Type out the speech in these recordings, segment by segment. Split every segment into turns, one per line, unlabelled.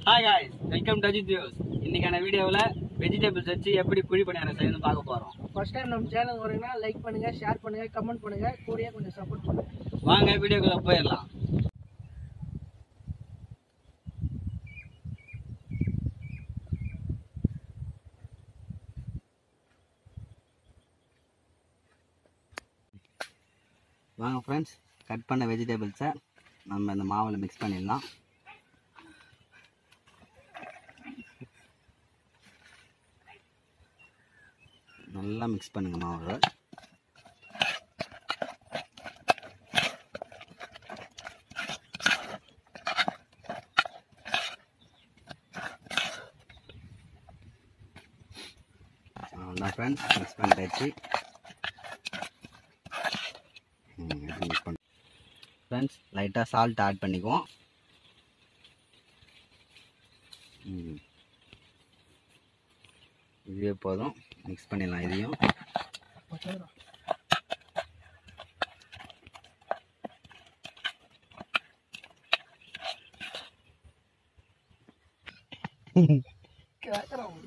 Hi guys welcome to Ajith views இன்னைக்கான வீடியோவில் vegetables வச்சு எப்படி குழி பணியாரம் செய்யணும்னு பார்க்க போகிறோம்
ஃபர்ஸ்ட் டைம் நம்ம சேனல் வரீங்கன்னா லைக் பண்ணுங்க ஷேர் பண்ணுங்க கமெண்ட் பண்ணுங்க கூடயே கொஞ்சம் சப்போர்ட் பண்ணுங்க
வாங்க வீடியோக்குள்ள போயிடலாம் வாங்க ஃப்ரெண்ட்ஸ் கட் பண்ண வெஜிடபிள்ஸை நம்ம இந்த மாவில் மிக்ஸ் பண்ணிடலாம் நல்லா மிக்ஸ் பண்ணுங்க மாவை அவ்வளோதான் ஃப்ரெண்ட்ஸ் மிக்ஸ் பண்ணிட்டாச்சு மிக்ஸ் பண்ண ஃப்ரெண்ட்ஸ் லைட்டாக சால்ட் ஆட் பண்ணிக்குவோம் ம். இதுவே போதும் மிக்ஸ் பண்ணிடலாம் இதையும்
கேட்குறோம்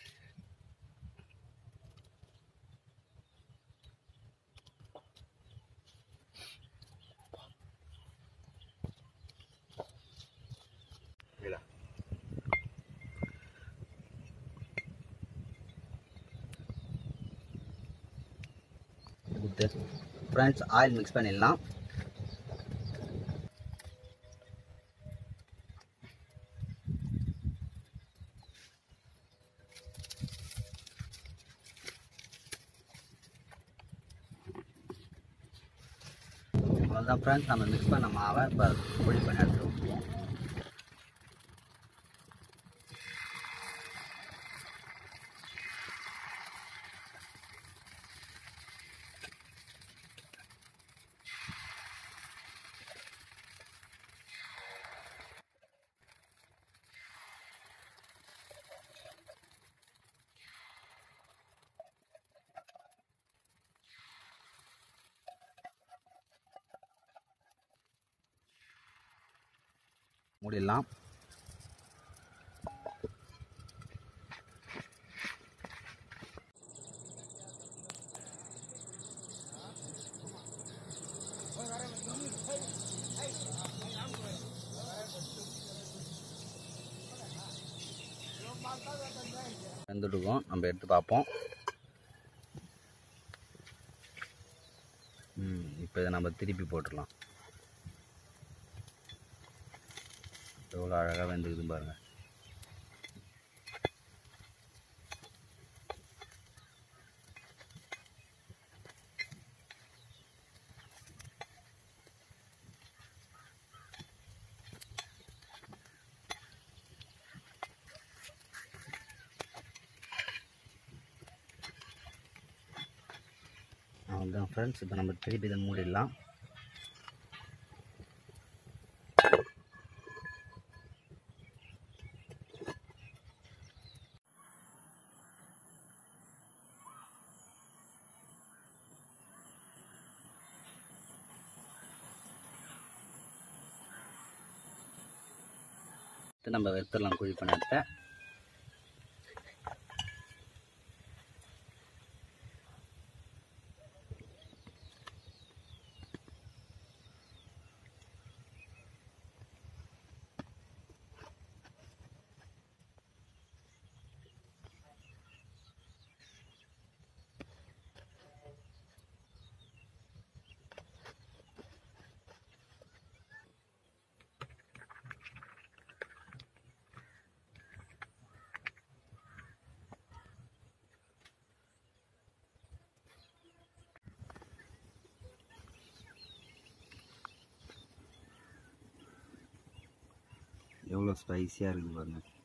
ஃப்ரெண்ட்ஸ் ஆயில் மிக்ஸ் பண்ணிடலாம் அவ்வளோதான் ஃப்ரெண்ட்ஸ் நம்ம மிக்ஸ் பண்ண மாவை இப்போ பொடி பண்ணி எடுத்துருவோம் மூடிடலாம் வெந்துட்டுருக்கோம் நம்ம எடுத்து பார்ப்போம் ம் இப்போ இதை நம்ம திருப்பி போட்டுடலாம் எவ்வளோ அழகாக வெந்துக்குது பாருங்க அவ்வளோதான் ஃப்ரெண்ட்ஸ் இப்போ நம்ம திருப்பி இதை மூடிடலாம் இது நம்ம வெத்தலாம் குழி பண்ணத்தை எவ்வளோ ஸ்பைஸியாக இருக்குது பாருங்க